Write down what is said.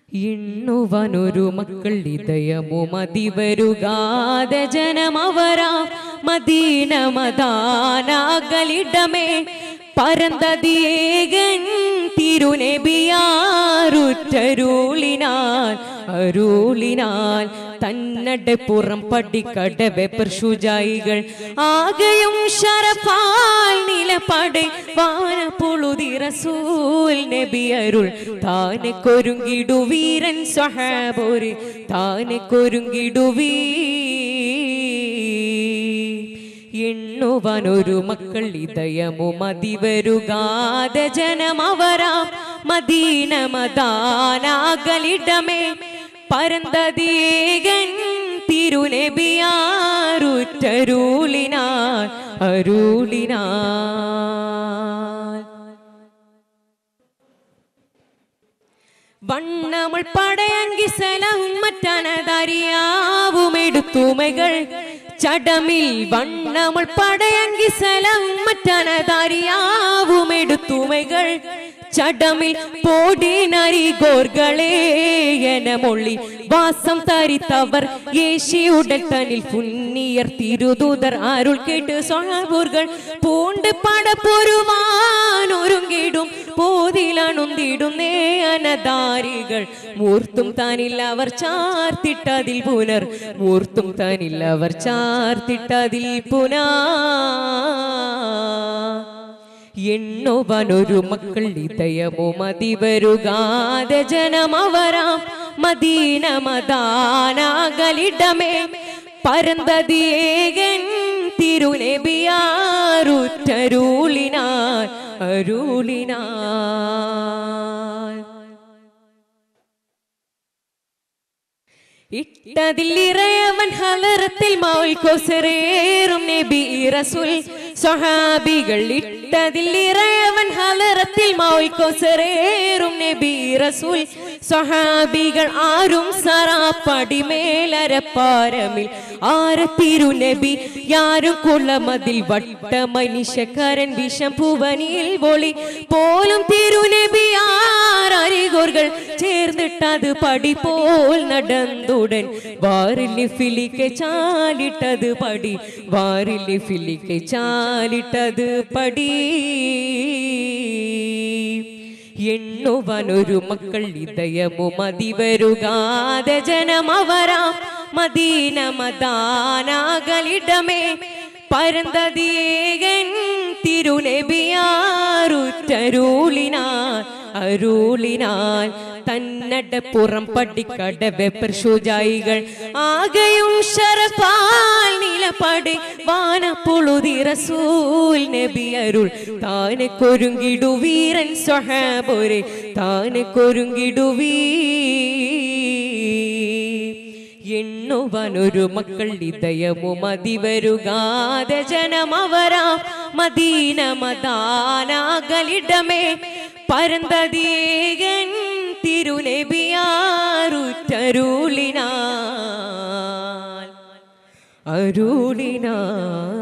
എണ്ണുവാനൊരു മക്കൾ ഇതയമു മതി വരുകാതെ ജനമവരാ മദീന മദാനാകലിടമേ പരന്തതിയേകൻ തിരുനെബിയാറുറ്റരുളിനാൽ അരുളിനാൽ തന്നടെ പുറം പടിക്കടവെ പ്രശുജായികൾ ആകെയും ശരഫാൽ നിലപടെ വാനപ്പൊളുതി റസൂൽ നബി അരുൾ താനെ കൊരുങ്ങിടു വീരൻ സഹാബോര് താനെ കൊരുങ്ങിടുവീ എണ്ണുവാനൊരു മക്കൾ ഇതയമു മതി വരുകാതെ ജനമവരാം മദീന മദാനാകലിടമേ പരന്തതിയേകൻ തിരുനെബിയാറുറ്റരുളിനാൽ അരുളിനാൽ വണ്ണമുൾ പടയങ്കി സലവും മറ്റനതറിയാവും എടുത്തുമകൾ ചടമിൽ വണ്ണമുൾ പടയങ്കി സലവും മറ്റനതറിയാവും എടുത്തുമകൾ ചടമിൽ പോടിനരി ഗോർകളെ എന മൊള്ളി വാസം തരിത്തവർ യേശിയുടൽ തനിൽ പുന്നിയർ തിരുദൂതർ അരുൾ കേട്ട് സൊഴാവൂർകൾ പൂണ്ട് പടപ്പൊരുവാൻ ഒരുങ്ങിടും പോതിലണുന്തിടുന്നേ അനധാരികൾ മൂർത്തും താനിൽ അവർ ചാർത്തിട്ടതിൽ പുനർ മൂർത്തും താനിൽ അവർ ചാർത്തിട്ടതിൽ പുനാ എണ്ണുവാനൊരു മക്കൾ ഇതയമോ മതി വരുകാതെ ജനമവരാം മദീന മദാനാകലിടമേ പരന്തതിയേകൻ തിരുനെബിയാറുറ്റരുളിനാൽ അരുളിനാൽ ഇട്ടതിൽ ഇറയവൻ ഹലറത്തിൽ മൗൽ കൊസറേറും നബി റസൂൽ സ്വഹാബികൾ ഇട്ടതിൽ ഇറയവൻ ഹലറത്തിൽ മൗൽ കൊസറേറും നബി റസൂൽ സ്വഹാബികൾ ആരും സറാപ്പടി മേലരപ്പാരമിൽ ആര തിരുനബി യാരും കുളമതിൽ വട്ട മനുഷ്യക്കാരൻ വിഷം ഭുവനിൽ വൊളി പോലും തിരുനബി ആരരികോർകൾ ചേർന്നിട്ടത് പടി പോൽ നടന്നുടൻ വാറിൽ ഫിലിക്ക് ചാലിട്ടത് പടി വാറിൽ ഫിലിക്ക് ചാലിട്ടത് പടി എണ്ണുവാനൊരു മക്കൾ ഇതയമു മതി വരുകാതെ ജനമവരാം മദീന മദാനാകലിടമേ പരന്തതിയേകൻ തിരുനെബിയാറുറ്റരുളിനാൽ അരുളിനാൽ തന്നട പുറം പടിക്കടവെ പ്രശുജായികൾ ആകെയും ശരപാൽ നിലപടി വാനപ്പൊളുതി റസൂൽ നബി അരുൾ താനെ കൊരുങ്ങിടു വീരൻ സ്വഹാബോരെ താനെ കൊരുങ്ങിടുവീ എണ്ണുവാനൊരു മക്കൾ ഇതയമു മതി വരുകാതെ ജനമവരാം മദീന മദാനാകലിടമേ പരന്തതിയേകൻ തിരുനെബിയാറുറ്റരുളിനാൽ അരുളിനാൽ